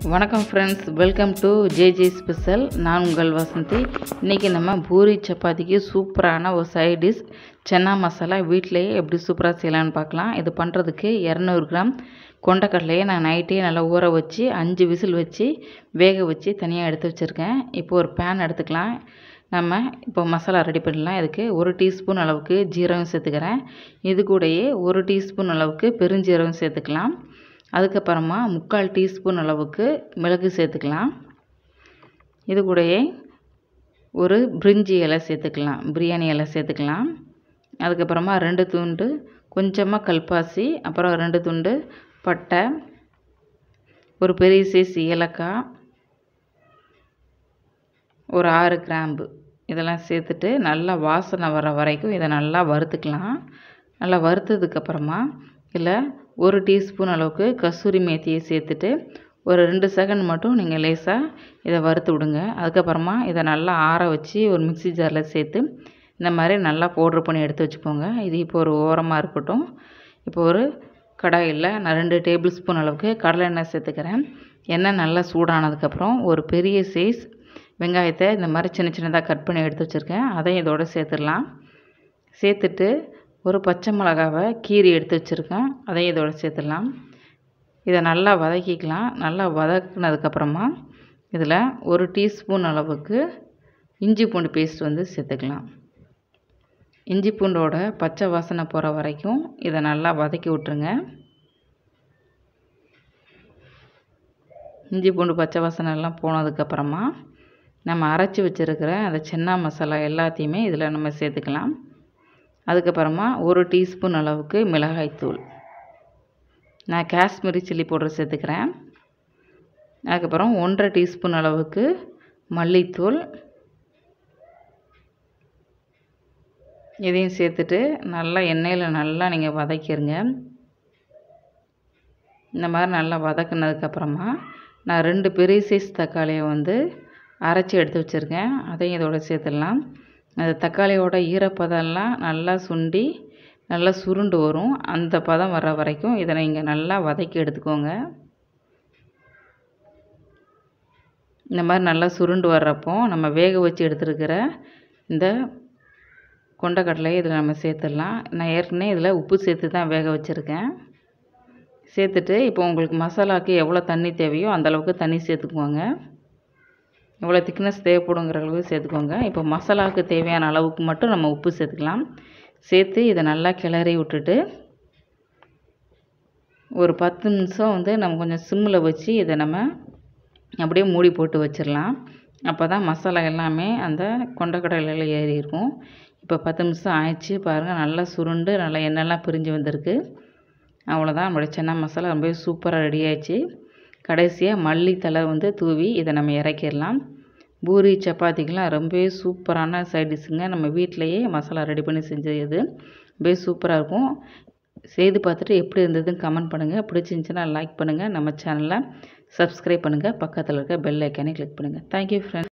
வணக்கம் friends welcome to JJ special நான் உங்கள் வசந்தி இன்றைக்கி நம்ம பூரி சப்பாத்திக்கு சூப்பரான ஒரு சைட் டிஷ் சென்னா மசாலா வீட்டிலேயே எப்படி சூப்பராக செய்யலான்னு பார்க்கலாம் இது பண்ணுறதுக்கு இரநூறு கிராம் கொண்டக்கடலையை நான் நைட்டே நல்லா ஊற வச்சு அஞ்சு விசில் வச்சு வேக வச்சு தனியாக எடுத்து வச்சுருக்கேன் இப்போ ஒரு பேன் எடுத்துக்கலாம் நம்ம இப்போ மசாலா ரெடி பண்ணலாம் இதுக்கு ஒரு டீஸ்பூன் அளவுக்கு ஜீரகம் சேர்த்துக்கிறேன் இது கூடயே ஒரு டீஸ்பூன் அளவுக்கு பெருஞ்சீரகம் சேர்த்துக்கலாம் அதுக்கப்புறமா முக்கால் டீஸ்பூன் அளவுக்கு மிளகு சேர்த்துக்கலாம் இது கூடயே ஒரு பிரிஞ்சி இலை சேர்த்துக்கலாம் பிரியாணி இலை சேர்த்துக்கலாம் அதுக்கப்புறமா ரெண்டு துண்டு கொஞ்சமாக கல்பாசி அப்புறம் ரெண்டு துண்டு பட்டை ஒரு பெரிய சைஸ் ஏலக்காய் ஒரு ஆறு கிராம்பு இதெல்லாம் சேர்த்துட்டு நல்லா வாசனை வர வரைக்கும் இதை நல்லா வறுத்துக்கலாம் நல்லா வறுத்ததுக்கப்புறமா இதில் ஒரு டீஸ்பூன் அளவுக்கு கஸ்தூரி மேத்தியை சேர்த்துட்டு ஒரு ரெண்டு செகண்ட் மட்டும் நீங்கள் லேசாக இதை வறுத்து விடுங்க அதுக்கப்புறமா இதை நல்லா ஆற வச்சு ஒரு மிக்ஸி ஜாரில் சேர்த்து இந்த மாதிரி நல்லா பவுட்ரு பண்ணி எடுத்து வச்சுக்கோங்க இது இப்போ ஒரு ஓரமாக இருக்கட்டும் இப்போ ஒரு கடாயில் நான் ரெண்டு டேபிள் ஸ்பூன் அளவுக்கு கடலை எண்ணெய் சேர்த்துக்கிறேன் எண்ணெய் நல்லா சூடானதுக்கப்புறம் ஒரு பெரிய சைஸ் வெங்காயத்தை இந்த மாதிரி சின்ன சின்னதாக கட் பண்ணி எடுத்து வச்சுருக்கேன் அதையும் இதோடு சேர்த்துடலாம் சேர்த்துட்டு ஒரு பச்சை மிளகாவை கீரி எடுத்து வச்சுருக்கேன் அதையும் இதோடு சேர்த்துடலாம் இதை நல்லா வதக்கிக்கலாம் நல்லா வதக்குனதுக்கப்புறமா இதில் ஒரு டீஸ்பூன் அளவுக்கு இஞ்சி பூண்டு பேஸ்ட் வந்து சேர்த்துக்கலாம் இஞ்சி பூண்டோட பச்சை வாசனை போகிற வரைக்கும் இதை நல்லா வதக்கி விட்ருங்க இஞ்சி பூண்டு பச்சை வாசனை எல்லாம் போனதுக்கப்புறமா நம்ம அரைச்சி வச்சுருக்கிற அந்த சென்னா மசாலா எல்லாத்தையுமே இதில் நம்ம சேர்த்துக்கலாம் அதுக்கப்புறமா ஒரு டீஸ்பூன் அளவுக்கு மிளகாய்த்தூள் நான் காஷ்மீரி சில்லி பவுடர் சேர்த்துக்கிறேன் அதுக்கப்புறம் ஒன்றரை டீஸ்பூன் அளவுக்கு மல்லித்தூள் இதையும் சேர்த்துட்டு நல்லா எண்ணெயில் நல்லா நீங்கள் வதக்கிடுங்க இந்த மாதிரி நல்லா வதக்குனதுக்கப்புறமா நான் ரெண்டு பெரிய சைஸ் தக்காளியை வந்து அரைச்சி எடுத்து வச்சுருக்கேன் அதையும் இதோட சேர்த்துடலாம் அந்த தக்காளியோட ஈரப்பதம்லாம் நல்லா சுண்டி நல்லா சுருண்டு வரும் அந்த பதம் வர வரைக்கும் இதை நீங்கள் நல்லா வதக்கி எடுத்துக்கோங்க இந்த மாதிரி நல்லா சுருண்டு வர்றப்போ நம்ம வேக வச்சு எடுத்துருக்கிற இந்த கொண்டக்கடலையை இதில் நம்ம சேர்த்துடலாம் நான் ஏற்கனவே இதில் உப்பு சேர்த்து தான் வேக வச்சுருக்கேன் சேர்த்துட்டு இப்போ உங்களுக்கு மசாலாவுக்கு எவ்வளோ தண்ணி தேவையோ அந்தளவுக்கு தண்ணி சேர்த்துக்குவோங்க எவ்வளோ திக்னஸ் தேவைப்படுங்கிற அளவுக்கு சேர்த்துக்கோங்க இப்போ மசாலாவுக்கு தேவையான அளவுக்கு மட்டும் நம்ம உப்பு சேர்த்துக்கலாம் சேர்த்து இதை நல்லா கிளறி விட்டுட்டு ஒரு பத்து நிமிஷம் வந்து நம்ம கொஞ்சம் சிம்மில் வச்சு இதை நம்ம அப்படியே மூடி போட்டு வச்சிடலாம் அப்போ தான் மசாலா எல்லாமே அந்த கொண்டக்கடலையில் ஏறி இருக்கும் இப்போ பத்து நிமிஷம் ஆயிடுச்சு பாருங்கள் நல்லா சுருண்டு நல்லா எண்ணெய்லாம் பிரிஞ்சு வந்திருக்கு அவ்வளோதான் நம்மளுடைய சென்னா மசாலா ரொம்ப சூப்பராக ரெடி ஆயிடுச்சு கடைசியாக மல்லித்தலை வந்து தூவி இதை நம்ம இறக்கிடலாம் பூரி சப்பாத்திக்கெலாம் ரொம்பவே சூப்பரான சைட் டிஷ்ஷுங்க நம்ம வீட்டிலையே மசாலா ரெடி பண்ணி செஞ்சது ரொம்பவே சூப்பராக இருக்கும் செய்து பார்த்துட்டு எப்படி இருந்ததுன்னு கமெண்ட் பண்ணுங்கள் பிடிச்சிருந்துச்சின்னா லைக் பண்ணுங்கள் நம்ம சேனலை சப்ஸ்கிரைப் பண்ணுங்கள் பக்கத்தில் இருக்க பெல் ஐக்கானே கிளிக் பண்ணுங்கள் தேங்க்யூ ஃப்ரெண்ட்ஸ்